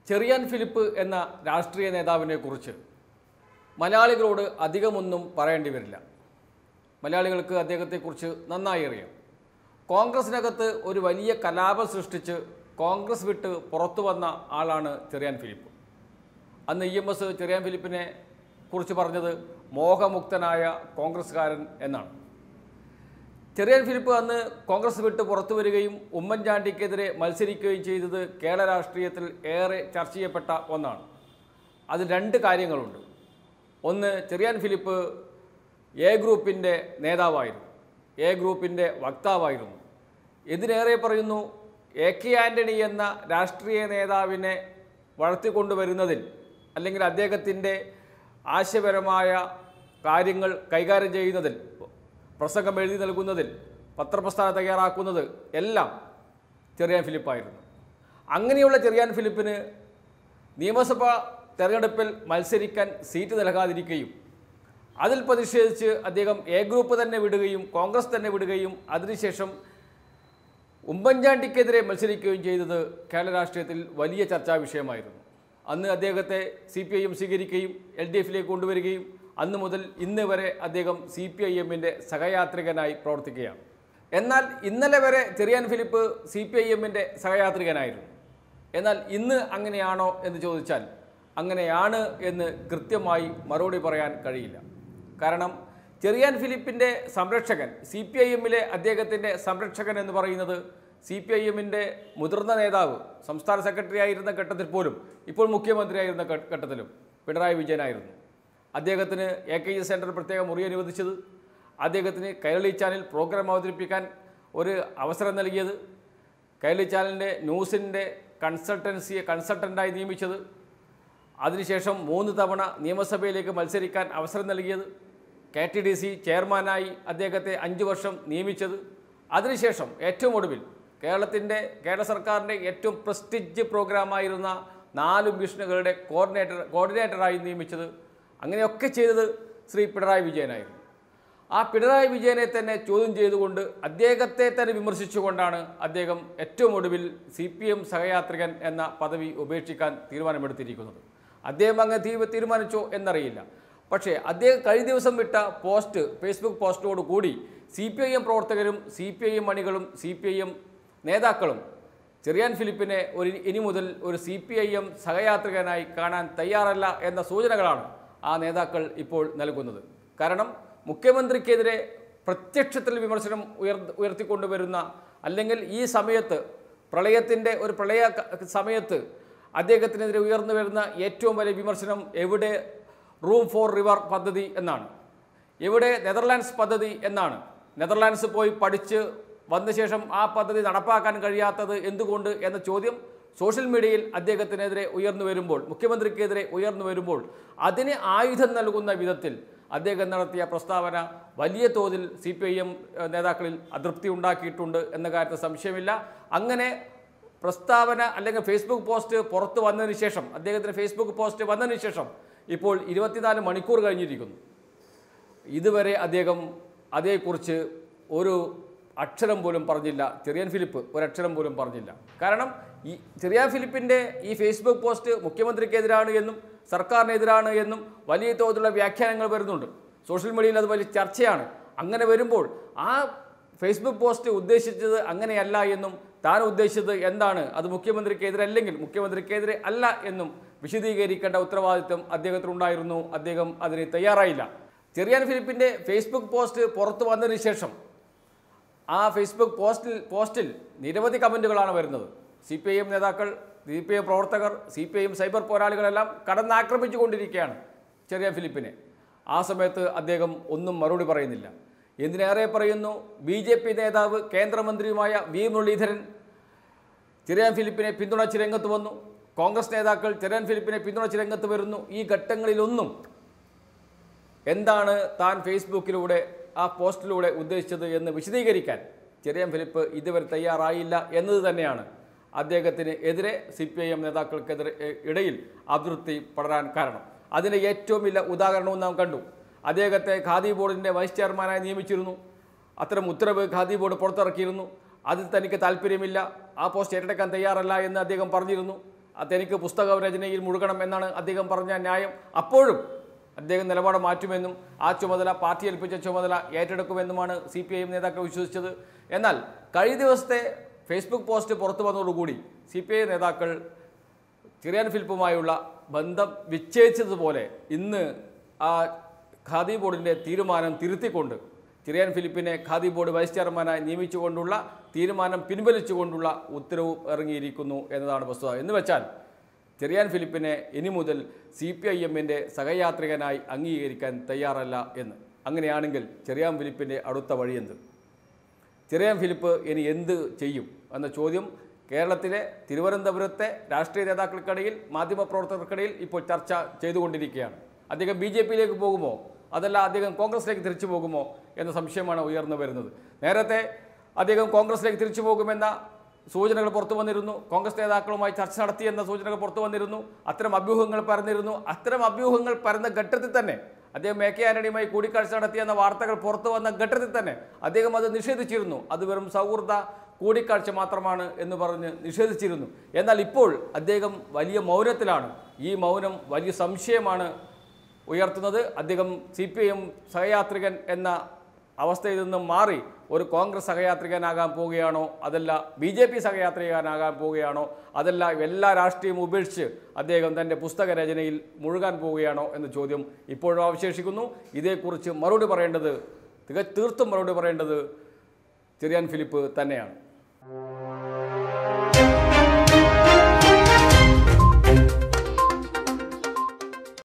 Cherian Philip എന്ന രാഷ്ട്രീയ നേതാവിനെ കുറിച്ച് മലയാളികളോട് അധികമൊന്നും പറയേണ്ടി വരില്ല മലയാളികൾക്ക് അദ്ദേഹത്തെക്കുറിച്ച് നന്നായി അറിയാം കോൺഗ്രസിനകത്ത് ഒരു വലിയ കലാപം സൃഷ്ടിച്ച് കോൺഗ്രസ് വിട്ട് പുറത്തു വന്ന ആളാണ് ചെറിയാൻ ഫിലിപ്പ് അന്ന് ഇ എം എസ് ചെറിയാൻ ഫിലിപ്പിനെ കുറിച്ച് പറഞ്ഞത് മോഹമുക്തനായ കോൺഗ്രസ്സുകാരൻ എന്നാണ് ചെറിയാൻ ഫിലിപ്പ് അന്ന് കോൺഗ്രസ് വിട്ട് പുറത്തു വരികയും ഉമ്മൻചാണ്ടിക്കെതിരെ മത്സരിക്കുകയും ചെയ്തത് കേരള രാഷ്ട്രീയത്തിൽ ഏറെ ചർച്ച ചെയ്യപ്പെട്ട ഒന്നാണ് അതിൽ രണ്ട് കാര്യങ്ങളുണ്ട് ഒന്ന് ചെറിയാൻ ഫിലിപ്പ് എ ഗ്രൂപ്പിൻ്റെ നേതാവായിരുന്നു എ ഗ്രൂപ്പിൻ്റെ വക്താവായിരുന്നു ഇതിനേറെ പറയുന്നു എ കെ ആൻ്റണി എന്ന രാഷ്ട്രീയ നേതാവിനെ വളർത്തിക്കൊണ്ടുവരുന്നതിൽ അല്ലെങ്കിൽ അദ്ദേഹത്തിൻ്റെ ആശയപരമായ കാര്യങ്ങൾ കൈകാര്യം ചെയ്യുന്നതിൽ പ്രസംഗം എഴുതി നൽകുന്നതിൽ പത്രപ്രസ്ഥാനം തയ്യാറാക്കുന്നത് എല്ലാം ചെറിയാൻ ഫിലിപ്പായിരുന്നു അങ്ങനെയുള്ള ചെറിയാൻ ഫിലിപ്പിന് നിയമസഭാ തെരഞ്ഞെടുപ്പിൽ മത്സരിക്കാൻ സീറ്റ് നൽകാതിരിക്കുകയും അതിൽ പ്രതിഷേധിച്ച് അദ്ദേഹം എ ഗ്രൂപ്പ് തന്നെ വിടുകയും കോൺഗ്രസ് തന്നെ വിടുകയും അതിനുശേഷം ഉമ്മൻചാണ്ടിക്കെതിരെ മത്സരിക്കുകയും ചെയ്തത് കേരള രാഷ്ട്രീയത്തിൽ വലിയ ചർച്ചാ വിഷയമായിരുന്നു അന്ന് അദ്ദേഹത്തെ സി പി ഐ എം സ്വീകരിക്കുകയും എൽ ഡി എഫിലേക്ക് കൊണ്ടുവരികയും അന്ന് മുതൽ ഇന്ന് വരെ അദ്ദേഹം സി പി ഐ എമ്മിൻ്റെ സഹയാത്രികനായി പ്രവർത്തിക്കുകയാണ് എന്നാൽ ഇന്നലെ വരെ Cherian Philip C P I എമ്മിൻ്റെ സഹയാത്രികനായിരുന്നു എന്നാൽ ഇന്ന് അങ്ങനെയാണോ എന്ന് ചോദിച്ചാൽ അങ്ങനെയാണ് എന്ന് കൃത്യമായി മറുപടി പറയാൻ കഴിയില്ല കാരണം ചെറിയാൻ ഫിലിപ്പിൻ്റെ സംരക്ഷകൻ സി പി ഐ എമ്മിലെ അദ്ദേഹത്തിൻ്റെ സംരക്ഷകൻ എന്ന് പറയുന്നത് സി പി ഐ എമ്മിൻ്റെ മുതിർന്ന നേതാവ് സംസ്ഥാന സെക്രട്ടറി ആയിരുന്ന ഘട്ടത്തിൽ പോലും ഇപ്പോൾ മുഖ്യമന്ത്രിയായിരുന്ന ഘ- ഘട്ടത്തിലും പിണറായി വിജയനായിരുന്നു അദ്ദേഹത്തിന് എ കെ ജി സെൻറ്റർ പ്രത്യേക മുറി അനുവദിച്ചത് അദ്ദേഹത്തിന് കൈരളി ചാനൽ പ്രോഗ്രാം അവതരിപ്പിക്കാൻ ഒരു അവസരം നൽകിയത് കൈരളി ചാനലിൻ്റെ ന്യൂസിൻ്റെ കൺസൾട്ടൻസിയെ കൺസൾട്ടൻ്റായി നിയമിച്ചത് അതിനുശേഷം മൂന്ന് തവണ നിയമസഭയിലേക്ക് മത്സരിക്കാൻ അവസരം നൽകിയത് കെ ടി ഡി സി ചെയർമാനായി അദ്ദേഹത്തെ അഞ്ച് വർഷം നിയമിച്ചത് അതിനുശേഷം ഏറ്റവും ഒടുവിൽ കേരളത്തിൻ്റെ കേരള സർക്കാരിൻ്റെ ഏറ്റവും പ്രസ്റ്റിജ് പ്രോഗ്രാമായിരുന്ന നാല് മിഷനുകളുടെ കോർഡിനേറ്റർ കോർഡിനേറ്ററായി നിയമിച്ചത് അങ്ങനെയൊക്കെ ചെയ്തത് ശ്രീ പിണറായി വിജയനായിരുന്നു ആ പിണറായി വിജയനെ തന്നെ ചോദ്യം ചെയ്തുകൊണ്ട് അദ്ദേഹത്തെ തന്നെ വിമർശിച്ചുകൊണ്ടാണ് അദ്ദേഹം ഏറ്റവും ഒടുവിൽ സി പി എം സഹയാത്രികൻ എന്ന പദവി ഉപേക്ഷിക്കാൻ തീരുമാനമെടുത്തിരിക്കുന്നത് അദ്ദേഹം അങ്ങ് തീ തീരുമാനിച്ചോ എന്നറിയില്ല പക്ഷേ അദ്ദേഹം കഴിഞ്ഞ ദിവസം വിട്ട പോസ്റ്റ് ഫേസ്ബുക്ക് പോസ്റ്റോട് കൂടി സി പി ഐ എം പ്രവർത്തകരും സി പി ഐ എം അണികളും സി പി ഐ എം നേതാക്കളും ചെറിയാൻ ഫിലിപ്പിനെ ഒരു ഇനി മുതൽ ഒരു സി പി ഐ എം സഹയാത്രികനായി കാണാൻ തയ്യാറല്ല എന്ന സൂചനകളാണ് ആ നേതാക്കൾ ഇപ്പോൾ നൽകുന്നത് കാരണം മുഖ്യമന്ത്രിക്കെതിരെ പ്രത്യക്ഷത്തിൽ വിമർശനം ഉയർ ഉയർത്തിക്കൊണ്ടുവരുന്ന അല്ലെങ്കിൽ ഈ സമയത്ത് പ്രളയത്തിൻ്റെ ഒരു പ്രളയ ക- സമയത്ത് അദ്ദേഹത്തിനെതിരെ ഉയർന്നു വരുന്ന ഏറ്റവും വലിയ വിമർശനം എവിടെ റൂം ഫോർ റിവർ പദ്ധതി എന്നാണ് ഇവിടെ നെതർലാൻഡ്സ് പദ്ധതി എന്നാണ് നെതർലാൻഡ്സ് പോയി പഠിച്ച് വന്ന ശേഷം ആ പദ്ധതി നടപ്പാക്കാൻ കഴിയാത്തത് എന്തുകൊണ്ട് എന്ന ചോദ്യം സോഷ്യൽ മീഡിയയിൽ അദ്ദേഹത്തിനെതിരെ ഉയർന്നു വരുമ്പോൾ മുഖ്യമന്ത്രിക്കെതിരെ ഉയർന്നു വരുമ്പോൾ അതിന് ആയുധം നൽകുന്ന വിധത്തിൽ അദ്ദേഹം നടത്തിയ പ്രസ്താവന വലിയ തോതിൽ സി പി ഐ എം നേതാക്കളിൽ അതൃപ്തി ഉണ്ടാക്കിയിട്ടുണ്ട് എന്ന കാര്യത്തിൽ സംശയമില്ല അങ്ങനെ പ്രസ്താവന അല്ലെങ്കിൽ ഫേസ്ബുക്ക് പോസ്റ്റ് പുറത്തു വന്നതിന് ശേഷം അദ്ദേഹത്തിന് ഫേസ്ബുക്ക് പോസ്റ്റ് വന്നതിന് ശേഷം ഇപ്പോൾ ഇരുപത്തിനാല് മണിക്കൂർ കഴിഞ്ഞിരിക്കുന്നു ഇതുവരെ അദ്ദേഹം അതേക്കുറിച്ച് ഒരു അക്ഷരം പോലും പറഞ്ഞില്ല ചെറിയാൻ ഫിലിപ്പ് ഒരക്ഷരം പോലും പറഞ്ഞില്ല കാരണം ഈ ചെറിയാൻ ഫിലിപ്പിൻ്റെ ഈ ഫേസ്ബുക്ക് പോസ്റ്റ് മുഖ്യമന്ത്രിക്കെതിരാണ് എന്നും സർക്കാരിനെതിരാണ് എന്നും വലിയ തോതിലുള്ള വ്യാഖ്യാനങ്ങൾ വരുന്നുണ്ട് സോഷ്യൽ മീഡിയയിൽ അത് വലിയ ചർച്ചയാണ് അങ്ങനെ വരുമ്പോൾ ആ ഫേസ്ബുക്ക് പോസ്റ്റ് ഉദ്ദേശിച്ചത് അങ്ങനെയല്ല എന്നും താൻ ഉദ്ദേശിച്ചത് എന്താണ് അത് മുഖ്യമന്ത്രിക്കെതിരെ അല്ലെങ്കിൽ മുഖ്യമന്ത്രിക്കെതിരെ അല്ല എന്നും വിശദീകരിക്കേണ്ട ഉത്തരവാദിത്വം അദ്ദേഹത്തിനുണ്ടായിരുന്നു അദ്ദേഹം അതിന് തയ്യാറായില്ല ചെറിയാൻ ഫിലിപ്പിൻ്റെ ഫേസ്ബുക്ക് പോസ്റ്റ് പുറത്തു വന്നതിന് ശേഷം ആ ഫേസ്ബുക്ക് പോസ്റ്റിൽ പോസ്റ്റിൽ നിരവധി കമൻറ്റുകളാണ് വരുന്നത് സി പി ഐ എം നേതാക്കൾ സി പി ഐ പ്രവർത്തകർ C P I M cyber പോരാളികളെല്ലാം കടന്നാക്രമിച്ചു കൊണ്ടിരിക്കുകയാണ് ചെറിയാൻ ഫിലിപ്പിനെ ആ സമയത്ത് അദ്ദേഹം ഒന്നും മറുപടി പറയുന്നില്ല എന്തിനേറെ പറയുന്നു ബി ജെ പി നേതാവ് കേന്ദ്രമന്ത്രിയുമായ വി മുരളീധരൻ ചെറിയാൻ ഫിലിപ്പിനെ പിന്തുണച്ച് രംഗത്ത് വന്നു കോൺഗ്രസ് നേതാക്കൾ ചെറിയാൻ ഫിലിപ്പിനെ പിന്തുണച്ച് രംഗത്ത് വരുന്നു ഈ ഘട്ടങ്ങളിലൊന്നും എന്താണ് താൻ ഫേസ്ബുക്കിലൂടെ ആ പോസ്റ്റിലൂടെ ഉദ്ദേശിച്ചത് എന്ന് വിശദീകരിക്കാൻ ചെറിയാൻ ഫിലിപ്പ് ഇതുവരെ തയ്യാറായില്ല എന്നത് തന്നെയാണ് അദ്ദേഹത്തിന് എതിരെ സി പി ഐ എം നേതാക്കൾക്കെതിരെ എ, ഇടയിൽ അതൃപ്തി പടരാൻ കാരണം അതിന് ഏറ്റവും വലിയ ഉദാഹരണവും നാം കണ്ടു അദ്ദേഹത്തെ ഖാദി ബോർഡിൻ്റെ വൈസ് ചെയർമാനായി നിയമിച്ചിരുന്നു അത്തരം ഉത്തരവ് ഖാദി ബോർഡ് പുറത്തിറക്കിയിരുന്നു അതിൽ തനിക്ക് താല്പര്യമില്ല ആ പോസ്റ്റ് ഏറ്റെടുക്കാൻ തയ്യാറല്ല എന്ന് അദ്ദേഹം പറഞ്ഞിരുന്നു തനിക്ക് പുസ്തക രചനയിൽ മുഴുകണം എന്നാണ് അദ്ദേഹം പറഞ്ഞ ന്യായം അപ്പോഴും അദ്ദേഹം നിലപാട് മാറ്റുമെന്നും ആ ചുമതല പാർട്ടി ഏൽപ്പിച്ച ചുമതല ഏറ്റെടുക്കുമെന്നുമാണ് സി പി ഐ എം നേതാക്കൾ വിശ്വസിച്ചത് എന്നാൽ കഴിഞ്ഞ ദിവസത്തെ ഫേസ്ബുക്ക് പോസ്റ്റ് പുറത്തു വന്നതോടുകൂടി സി പി ഐ നേതാക്കൾ ചിറിയാൻ ഫിലിപ്പുമായുള്ള ബന്ധം വിച്ഛേദിച്ചതുപോലെ ഇന്ന് ആ ഖാദി ബോർഡിൻ്റെ തീരുമാനം തിരുത്തിക്കൊണ്ട് ചിറിയാൻ ഫിലിപ്പിനെ ഖാദി ബോർഡ് വൈസ് ചെയർമാനായി നിയമിച്ചുകൊണ്ടുള്ള തീരുമാനം പിൻവലിച്ചുകൊണ്ടുള്ള ഉത്തരവ് ഇറങ്ങിയിരിക്കുന്നു എന്നതാണ് വസ്തുത എന്ന് വെച്ചാൽ ചെറിയാൻ ഫിലിപ്പിനെ ഇനി മുതൽ സി പി ഐ എമ്മിൻ്റെ സഹയാത്രികനായി അംഗീകരിക്കാൻ തയ്യാറല്ല എന്ന് അങ്ങനെയാണെങ്കിൽ ചെറിയാൻ ഫിലിപ്പിൻ്റെ അടുത്ത വഴിയെന്ത് ചെറിയാൻ ഫിലിപ്പ് ഇനി എന്ത് ചെയ്യും എന്ന ചോദ്യം കേരളത്തിലെ തിരുവനന്തപുരത്തെ രാഷ്ട്രീയ നേതാക്കൾക്കിടയിൽ മാധ്യമപ്രവർത്തകർക്കിടയിൽ ഇപ്പോൾ ചർച്ച ചെയ്തുകൊണ്ടിരിക്കുകയാണ് അദ്ദേഹം ബി ജെ പിയിലേക്ക് പോകുമോ അതല്ല അദ്ദേഹം കോൺഗ്രസിലേക്ക് തിരിച്ചു പോകുമോ എന്ന സംശയമാണ് ഉയർന്നു വരുന്നത് നേരത്തെ അദ്ദേഹം കോൺഗ്രസിലേക്ക് തിരിച്ചു പോകുമെന്ന സൂചനകൾ പുറത്തു വന്നിരുന്നു കോൺഗ്രസ് നേതാക്കളുമായി ചർച്ച നടത്തിയെന്ന സൂചനകൾ പുറത്തു വന്നിരുന്നു അത്തരം അഭ്യൂഹങ്ങൾ പരന്നിരുന്നു അത്തരം അഭ്യൂഹങ്ങൾ പരന്ന ഘട്ടത്തിൽ തന്നെ അദ്ദേഹം എ കെ ആന്റണിയുമായി കൂടിക്കാഴ്ച നടത്തിയെന്ന വാർത്തകൾ പുറത്തു വന്ന ഘട്ടത്തിൽ തന്നെ അദ്ദേഹം അത് നിഷേധിച്ചിരുന്നു അത് വെറും സൗഹൃദ കൂടിക്കാഴ്ച മാത്രമാണ് എന്ന് പറഞ്ഞ് നിഷേധിച്ചിരുന്നു എന്നാൽ ഇപ്പോൾ അദ്ദേഹം വലിയ മൗനത്തിലാണ് ഈ മൗനം വലിയ സംശയമാണ് ഉയർത്തുന്നത് അദ്ദേഹം സി പി എം സഹയാത്രികൻ എന്ന അവസ്ഥയിൽ നിന്നും മാറി ഒരു കോൺഗ്രസ് സഹയാത്രികനാകാൻ പോവുകയാണോ അതല്ല ബി ജെ പി സഹയാത്രികനാകാൻ പോവുകയാണോ അതല്ല എല്ലാ രാഷ്ട്രീയവും ഉപേക്ഷിച്ച് അദ്ദേഹം തൻ്റെ പുസ്തക രചനയിൽ മുഴുകാൻ പോവുകയാണോ എന്ന ചോദ്യം ഇപ്പോഴും അവശേഷിക്കുന്നു ഇതേക്കുറിച്ച് മറുപടി പറയേണ്ടത് തിക തീർത്തും മറുപടി പറയേണ്ടത് ചെറിയാൻ ഫിലിപ്പ് തന്നെയാണ്